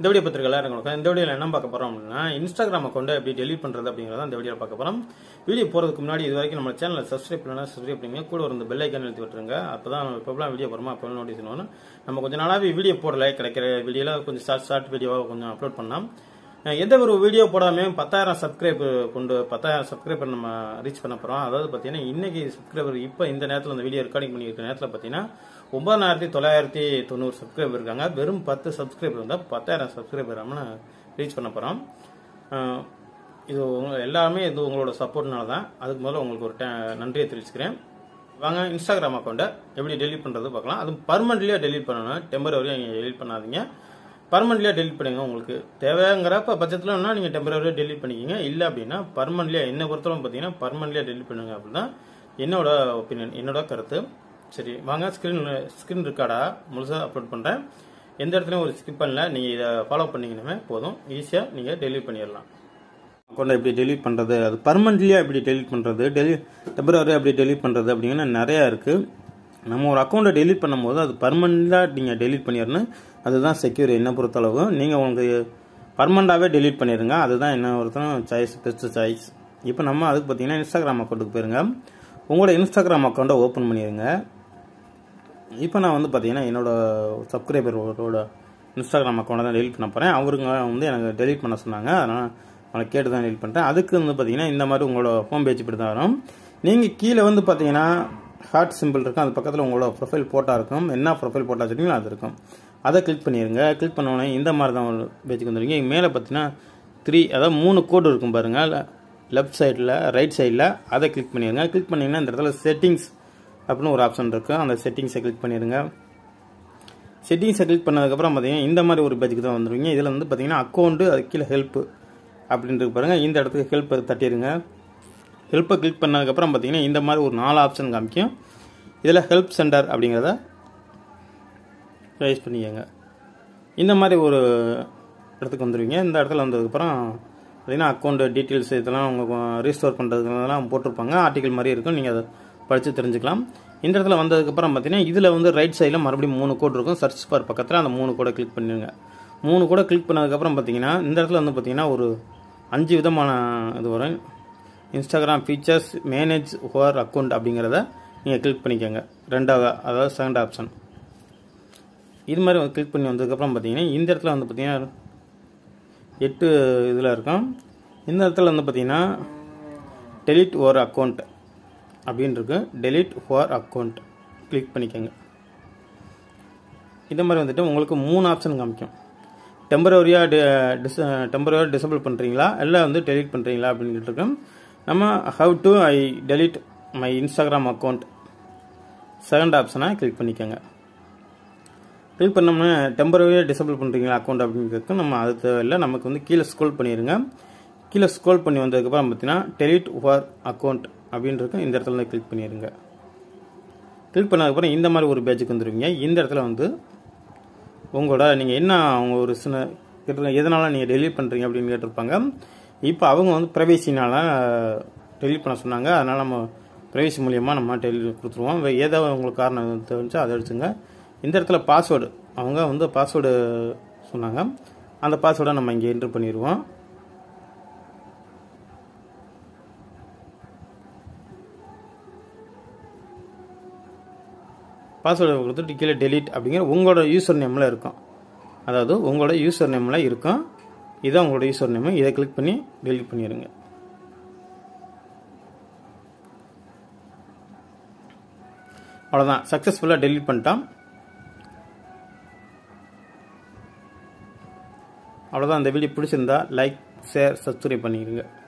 இந்த வீடியோ பத்திரிக்கை இருக்கும் இந்த வீடியோவில் என்ன பார்க்க போறோம் அப்படின்னா இன்ஸ்டாகிராம் அக்கௌண்ட் எப்படி டெலிட் பண்றது அப்படிங்கறத இந்த வீடியோ பார்க்க போறோம் வீடியோ போறதுக்கு முன்னாடி இது வரைக்கும் நம்ம சேனலை சப்ஸ்கிரைப் பண்ணலாம் சப்ஸ்கிரைப் பண்ணுங்க கூட ஒரு இந்த பெல் ஐக்கான் எழுதி விட்டுருங்க அப்பதான் நம்ம எப்பலாம் வீடியோ போறோமோ அப்போ நோட்டீஸ் வரும் நம்ம கொஞ்ச நாளாவே வீடியோ போடல கிடைக்கிற வீடியோல கொஞ்சம் ஷார்ட் ஷார்ட் வீடியோவா கொஞ்சம் அப்லோட் பண்ணலாம் அஹ் எந்த ஒரு வீடியோ போடாம பத்தாயிரம் சப்ஸ்கிரைப் கொண்டு பத்தாயிரம் சப்ஸ்கிரைபர் நம்ம ரீச் பண்ண போறோம் அதாவது பாத்தீங்கன்னா இன்னைக்கு சப்ஸ்கிரைபர் இப்போ இந்த நேரத்தில் இந்த வீடியோ ரெக்கார்டிங் பண்ணியிருக்க நேரத்தில் பாத்தீங்கன்னா ஒன்பதாயிரத்தி தொள்ளாயிரத்தி தொண்ணூறு சப்ஸ்கிரைபர் இருக்காங்க வெறும் பத்து சப்ஸ்கிரைபர் இருந்தால் பத்தாயிரம் சப்ஸ்கிரைபர் நம்ம ரீச் பண்ண போறோம் அஹ் இது உங்க- எல்லாமே இது உங்களோட சப்போர்ட்னால தான் அதுக்கு முதல்ல உங்களுக்கு ஒரு ட- நன்றியை தெரிவிச்சுக்கிறேன் வாங்க இன்ஸ்டாகிராம் அக்கௌண்ட்டை எப்படி டெலீட் பண்ணுறது பார்க்கலாம் அது பர்மனெண்ட்லியாக டெலீட் பண்ணணும் டெம்பரவரியாக நீங்கள் டெலீட் பண்ணாதீங்க பர்மனெண்ட்லியாக டெலீட் பண்ணுங்க உங்களுக்கு தேவைங்கிறப்ப பட்சத்தில் வேணா நீங்கள் டெம்பரவரியாக டெலீட் பண்ணிக்கிங்க இல்லை அப்படின்னா பர்மனெண்ட்லியாக என்ன பொறுத்தவரை பார்த்தீங்கன்னா பர்மனெண்ட்லியாக டெலீட் பண்ணுங்க அப்படின்னா என்னோட ஒப்பீனியன் என்னோட கருத்து சரி வாங்க ஸ்க்ரீன் ஸ்க்ரீன் ரெக்கார்டா முழுசாக அப்லோட் பண்ணுறேன் எந்த இடத்துலையும் ஒரு ஸ்கிப் பண்ணல நீங்கள் இதை ஃபாலோ பண்ணீங்கன்னாவே போதும் ஈஸியாக நீங்கள் டெலீட் பண்ணிடலாம் அக்கௌண்ட்டை எப்படி டெலீட் பண்ணுறது அது பர்மனெண்ட்லியாக எப்படி டெலீட் பண்ணுறது டெலி டெம்பரவரியாக எப்படி டெலீட் பண்ணுறது அப்படிங்கிற நிறையா இருக்குது நம்ம ஒரு அக்கௌண்ட்டை டெலீட் பண்ணும்போது அது பர்மனெண்ட்டாக நீங்கள் டெலீட் பண்ணிடணும் அதுதான் செக்யூர் என்ன பொறுத்தளவு நீங்கள் உங்களுக்கு பர்மனெண்ட்டாகவே டெலீட் பண்ணிடுங்க அதுதான் என்ன ஒருத்தரும் சாய்ஸ் பெஸ்ட்டு சாய்ஸ் இப்போ நம்ம அதுக்கு பார்த்தீங்கன்னா இன்ஸ்டாகிராம் அக்கௌண்ட்டுக்கு போயிருங்க உங்களோட இன்ஸ்டாகிராம் அக்கௌண்ட்டை ஓப்பன் பண்ணிடுங்க இப்போ நான் வந்து பார்த்தீங்கன்னா என்னோட சப்ஸ்கிரைபரோட இன்ஸ்டாகிராம் அக்கௌண்ட்டை தான் டெலிட் பண்ண போகிறேன் அவருங்க வந்து எனக்கு டெலிட் பண்ண சொன்னாங்க அதனால் அவனை கேட்டு தான் டெலிட் பண்ணிட்டேன் அதுக்கு வந்து பார்த்தீங்கன்னா இந்த மாதிரி உங்களோட ஹோம் பேஜ் இப்படி தான் வரும் நீங்கள் கீழே வந்து பார்த்தீங்கன்னா ஹார்ட் சிம்பிள் இருக்கும் அது பக்கத்தில் உங்களோட ப்ரொஃபைல் போட்டா இருக்கும் என்ன ப்ரொஃபைல் போட்டா வச்சுருக்கீங்களோ அது இருக்கும் அதை கிளிக் பண்ணிடுங்க கிளிக் பண்ண உடனே இந்த மாதிரி தான் ஒரு பேஜுக்கு வந்துருங்க இங்க மேலே பார்த்தீங்கன்னா த்ரீ அதாவது மூணு கோடு இருக்கும் பாருங்கள் லெஃப்ட் சைடில் ரைட் சைடில் அதை கிளிக் பண்ணிடுங்க கிளிக் பண்ணிங்கன்னா இந்த இடத்துல செட்டிங்ஸ் அப்படின்னு ஒரு ஆப்ஷன் இருக்குது அந்த செட்டிங்ஸை கிளிக் பண்ணிடுங்க செட்டிங்ஸை கிளிக் பண்ணதுக்கப்புறம் பார்த்தீங்கன்னா இந்த மாதிரி ஒரு பேஜுக்கு தான் வந்துருவீங்க இதில் வந்து பார்த்தீங்கன்னா அக்கௌண்ட்டு அது கீழே ஹெல்ப்பு அப்படின்றது பாருங்கள் இந்த இடத்துக்கு ஹெல்ப் தட்டிடுங்க ஹெல்ப்பை கிளிக் பண்ணதுக்கப்புறம் பார்த்தீங்கன்னா இந்த மாதிரி ஒரு நாலு ஆப்ஷன் காமிக்கும் இதில் ஹெல்ப் சென்டர் அப்படிங்கிறத ரைஸ் பண்ணிக்கோங்க இந்த மாதிரி ஒரு இடத்துக்கு வந்துடுவீங்க இந்த இடத்துல வந்ததுக்கப்புறம் பார்த்தீங்கன்னா அக்கௌண்ட் டீட்டெயில்ஸ் இதெல்லாம் அவங்க ரீஸ்டோர் பண்ணுறதுலாம் போட்டிருப்பாங்க ஆர்டிகல் மாதிரி இருக்கும் நீங்கள் அதை படித்து தெரிஞ்சுக்கலாம் இந்த இடத்துல வந்ததுக்கப்புறம் பார்த்தீங்கன்னா இதில் வந்து ரைட் சைடில் மறுபடியும் மூணு கோடு இருக்கும் சர்ச் பார் பக்கத்தில் அந்த மூணு கோடை கிளிக் பண்ணிடுங்க மூணு கோடை கிளிக் பண்ணதுக்கப்புறம் பார்த்தீங்கன்னா இந்த இடத்துல வந்து பார்த்தீங்கன்னா ஒரு அஞ்சு விதமான இது வரும் Instagram features manage your account அப்படிங்கிறத நீங்கள் கிளிக் பண்ணிக்கோங்க ரெண்டாவது அதாவது செகண்ட் ஆப்ஷன் இது மாதிரி கிளிக் பண்ணி வந்ததுக்கப்புறம் பார்த்தீங்கன்னா இந்த இடத்துல வந்து பார்த்தீங்கன்னா எட்டு இதில் இருக்கும் இந்த இடத்துல வந்து பார்த்தீங்கன்னா டெலிட் ஓர் அக்கௌண்ட் அப்படின்னு இருக்கு டெலிட் ஓர் அக்கௌண்ட் கிளிக் பண்ணிக்கோங்க இந்த மாதிரி வந்துட்டு உங்களுக்கு மூணு ஆப்ஷன் காமிக்கும் டெம்பரவரியாக டிஸ் டெம்பரவரியாக டிசபிள் பண்ணுறீங்களா இல்லை வந்து டெலிட் பண்ணுறீங்களா அப்படின்னு கேட்டிருக்கோம் நம்ம how to I delete my Instagram account second ஆப்ஷனை கிளிக் பண்ணிக்கோங்க கிளிக் பண்ணோம்னா டெம்பரரியாக டிசபிள் பண்ணுறீங்களா அக்கௌண்ட் அப்படின்னு கேட்கும் நம்ம அது தேவையில்லை நமக்கு வந்து கீழே ஸ்க்ரோல் பண்ணிடுங்க கீழே ஸ்க்ரோல் பண்ணி வந்ததுக்கப்புறம் பார்த்தீங்கன்னா டெலிட் ஓவர் அக்கௌண்ட் அப்படின்னு இருக்கும் இந்த இடத்துல கிளிக் பண்ணிடுங்க கிளிக் பண்ணதுக்கப்புறம் இந்த மாதிரி ஒரு பேஜுக்கு வந்துடுவீங்க இந்த இடத்துல வந்து உங்களோட நீங்கள் என்ன அவங்க ஒரு சின்ன கேட்டிருக்காங்க எதனால் நீங்கள் டெலீட் பண்ணுறீங்க அப்படின்னு கேட்டிருப்பாங்க இப்போ அவங்க வந்து ப்ரைவேசினால் டெலீட் பண்ண சொன்னாங்க அதனால் நம்ம ப்ரைவேசி மூலியமாக நம்ம டெலிட் கொடுத்துருவோம் வே- ஏதோ உங்களுக்கு காரணம் தெரிஞ்சா அதை அடிச்சுங்க இந்த இடத்துல பாஸ்வேர்டு அவங்க வந்து பாஸ்வேர்டு சொன்னாங்க அந்த பாஸ்வேர்டை நம்ம இங்கே என்ட்ரு பண்ணிடுவோம் பாஸ்வேர்டு கொடுத்துட்டு கீழே டெலீட் அப்படிங்கிற உங்களோட யூசர் நேமில் இருக்கும் அதாவது உங்களோட யூசர் நேமில் இருக்கும் இதான் உங்களோட யூசர் நேம் இதை கிளிக் பண்ணி டெலீட் பண்ணிடுங்க அவ்வளோதான் சக்ஸஸ்ஃபுல்லாக டெலீட் பண்ணிட்டான் அவ்வளோதான் இந்த வீடியோ பிடிச்சிருந்தா லைக் ஷேர் சப்ஸ்கிரைப் பண்ணிடுங்க